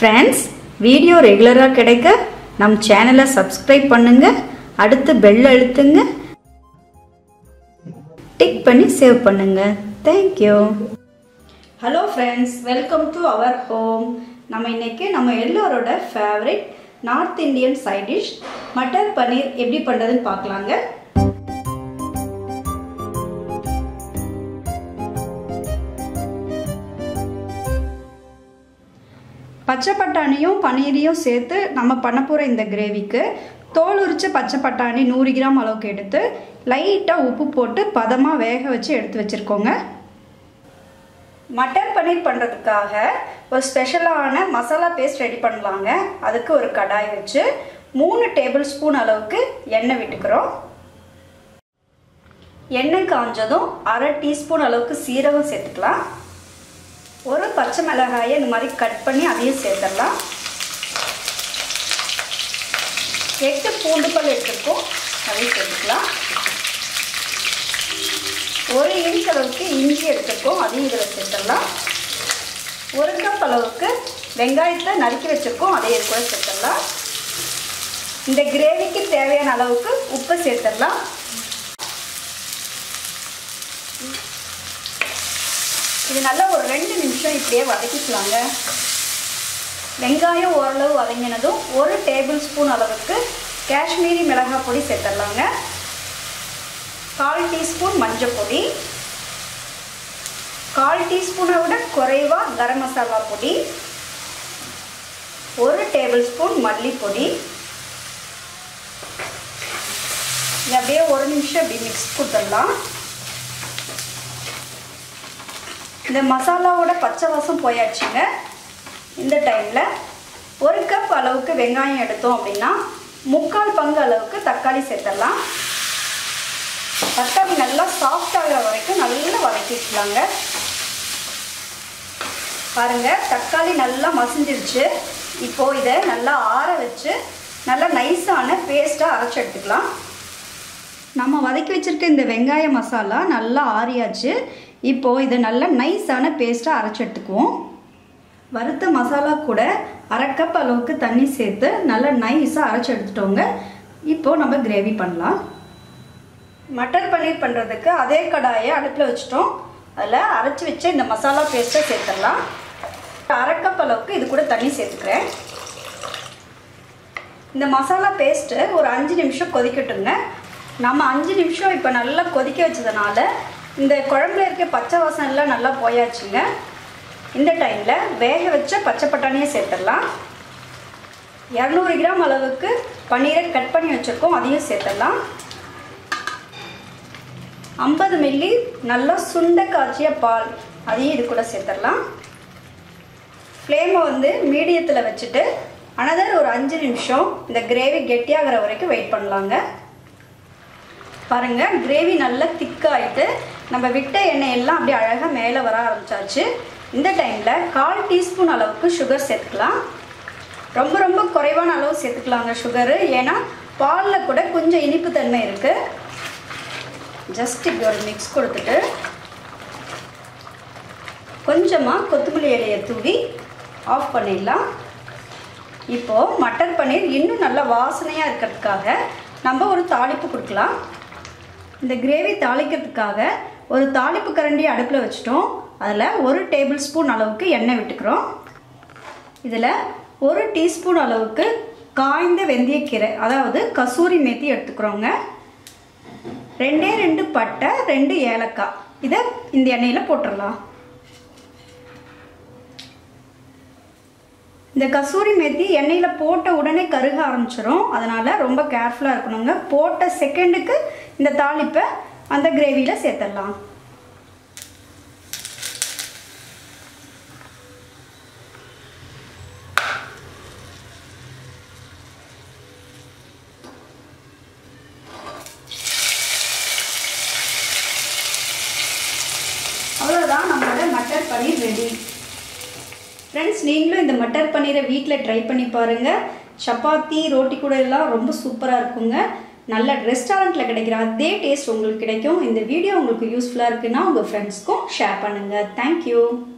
friends video ரெகுலராக கிடைக்க நம் சேனலை சப்ஸ்கிரைப் பண்ணுங்க அடுத்து பெல் அழுத்துங்க டிக் பண்ணி சேவ் பண்ணுங்க thank you hello friends welcome to our home நம்ம இன்னைக்கு நம்ம எல்லோரோட favourite north Indian side dish matar paneer எப்படி பண்ணுறதுன்னு பார்க்கலாங்க பச்சை பட்டாணியும் பன்னீரையும் சேர்த்து நம்ம பண்ண போகிற இந்த கிரேவிக்கு தோல் உரிச்ச பச்சை பட்டாணி நூறு கிராம் அளவுக்கு எடுத்து லைட்டாக உப்பு போட்டு பதமாக வேக வச்சு எடுத்து வச்சுருக்கோங்க மட்டர் பன்னீர் பண்ணுறதுக்காக ஒரு ஸ்பெஷலான மசாலா பேஸ்ட் ரெடி பண்ணலாங்க அதுக்கு ஒரு கடாய் வச்சு மூணு டேபிள் ஸ்பூன் அளவுக்கு எண்ணெய் விட்டுக்கிறோம் எண்ணெய் காஞ்சதும் அரை டீஸ்பூன் அளவுக்கு சீரகம் சேர்த்துக்கலாம் ஒரு பச்சை மிளகாயை இந்த மாதிரி கட் பண்ணி அதையும் சேர்த்துடலாம் எட்டு பூண்டு பல் எடுத்துருக்கோம் அதையும் சேர்த்துக்கலாம் ஒரு இன்ச் அளவுக்கு இஞ்சி எடுத்துருக்கோம் அதையும் இதில் சேர்த்துடலாம் ஒரு கப் அளவுக்கு வெங்காயத்தை நறுக்கி வச்சுருக்கோம் அதையும் இது கூட சேர்த்துடலாம் இந்த கிரேவிக்கு தேவையான அளவுக்கு உப்பு சேர்த்துடலாம் இது நல்லா ஒரு ரெண்டு நிமிஷம் இப்படியே வதக்கிக்கலாங்க வெங்காயம் ஓரளவு வதங்கினதும் ஒரு டேபிள் ஸ்பூன் அளவுக்கு காஷ்மீரி மிளகாய் பொடி சேர்த்துடலாங்க கால் டீஸ்பூன் மஞ்சள் பொடி கால் டீஸ்பூனை விட குறைவாக கரம் மசாலா பொடி ஒரு டேபிள் ஸ்பூன் மல்லிப்பொடி இது அப்படியே ஒரு நிமிஷம் இப்படி மிக்ஸ் கொடுத்துடலாம் இந்த மசாலாவோட பச்சை வாசம் போயாச்சுங்க இந்த டைமில் ஒரு கப் அளவுக்கு வெங்காயம் எடுத்தோம் அப்படின்னா முக்கால் பங்கு அளவுக்கு தக்காளி சேர்த்துடலாம் தக்காளி நல்லா சாஃப்ட் ஆகிற வரைக்கும் நல்லா வதக்கிக்கலாங்க பாருங்க தக்காளி நல்லா மசிஞ்சிருச்சு இப்போது இதை நல்லா ஆற வச்சு நல்லா நைஸான பேஸ்ட்டாக அரைச்சி எடுத்துக்கலாம் நம்ம வதக்கி வச்சுருக்க இந்த வெங்காய மசாலா நல்லா ஆறியாச்சு இப்போது இதை நல்லா நைஸான பேஸ்ட்டாக அரைச்சி எடுத்துக்குவோம் வறுத்த மசாலா கூட அரை கப் அளவுக்கு தண்ணி சேர்த்து நல்லா நைஸாக அரைச்சி எடுத்துட்டோங்க இப்போது நம்ம கிரேவி பண்ணலாம் மட்டர் பன்னீர் பண்ணுறதுக்கு அதே கடாயை அடுப்பில் வச்சுட்டோம் அதில் அரைச்சி வச்ச இந்த மசாலா பேஸ்ட்டை சேர்த்துடலாம் அரை கப் அளவுக்கு இது கூட தண்ணி சேர்த்துக்கிறேன் இந்த மசாலா பேஸ்ட்டு ஒரு அஞ்சு நிமிஷம் கொதிக்கட்டுங்க நம்ம அஞ்சு நிமிஷம் இப்போ நல்லா கொதிக்க வச்சதுனால இந்த குழம்புல இருக்க பச்சை வாசம் எல்லாம் நல்லா போயாச்சுங்க இந்த டைமில் வேக வச்ச பச்சை பட்டாணியை சேர்த்துடலாம் இரநூறு கிராம் அளவுக்கு பன்னீரை கட் பண்ணி வச்சுருக்கோம் அதையும் சேர்த்துடலாம் ஐம்பது மில்லி நல்லா சுண்ட காய்ச்சிய பால் அதையும் இது கூட சேர்த்துடலாம் ஃப்ளேமை வந்து மீடியத்தில் வச்சுட்டு அனதர் ஒரு அஞ்சு நிமிஷம் இந்த கிரேவி கெட்டியாகிற வரைக்கும் வெயிட் பண்ணலாங்க பாருங்கள் கிரேவி நல்லா திக்காயிட்டு நம்ம விட்ட எண்ணெய் எல்லாம் அப்படியே அழகாக மேலே வர ஆரம்பிச்சாச்சு இந்த டைமில் கால் டீஸ்பூன் அளவுக்கு சுகர் சேர்த்துக்கலாம் ரொம்ப ரொம்ப குறைவான அளவு சேர்த்துக்கலாங்க சுகரு ஏன்னா பாலில் கூட கொஞ்சம் இனிப்பு தன்மை இருக்குது ஜஸ்ட் இப்படி ஒரு மிக்ஸ் கொடுத்துட்டு கொஞ்சமாக கொத்தமல்லி இலையை தூவி ஆஃப் பண்ணிடலாம் இப்போது மட்டர் பன்னீர் இன்னும் நல்லா வாசனையாக இருக்கிறதுக்காக நம்ம ஒரு தாளிப்பு கொடுக்கலாம் இந்த கிரேவி தாளிக்கிறதுக்காக ஒரு தாளிப்பு கரண்டி அடுப்பில் வச்சுட்டோம் அதில் ஒரு டேபிள் ஸ்பூன் அளவுக்கு எண்ணெய் விட்டுக்கிறோம் இதில் ஒரு டீஸ்பூன் அளவுக்கு காய்ந்த வெந்தயக்கீரை அதாவது கசூரி மேத்தி எடுத்துக்கிறோங்க ரெண்டே ரெண்டு பட்டை ரெண்டு ஏலக்காய் இதை இந்த எண்ணெயில் போட்டுடலாம் இந்த கசூரி மேத்தி எண்ணெயில் போட்ட உடனே கருக ஆரம்பிச்சிடும் அதனால் ரொம்ப கேர்ஃபுல்லாக இருக்கணுங்க போட்ட செகண்டுக்கு இந்த தாளிப்பை அந்த கிரேவியில் சேர்த்துடலாம் அவ்வளோதான் நம்மளோட மட்டர் பன்னீர் ரெடி ஃப்ரெண்ட்ஸ் நீங்களும் இந்த மட்டர் பன்னீரை வீட்டில் ட்ரை பண்ணி பாருங்கள் சப்பாத்தி ரோட்டி கூட எல்லாம் ரொம்ப சூப்பராக இருக்குங்க நல்ல ரெஸ்டாரண்ட்டில் கிடைக்கிற அதே டேஸ்ட் உங்களுக்கு கிடைக்கும் இந்த வீடியோ உங்களுக்கு யூஸ்ஃபுல்லாக இருக்குன்னா உங்கள் ஃப்ரெண்ட்ஸ்க்கும் ஷேர் பண்ணுங்கள் தேங்க்யூ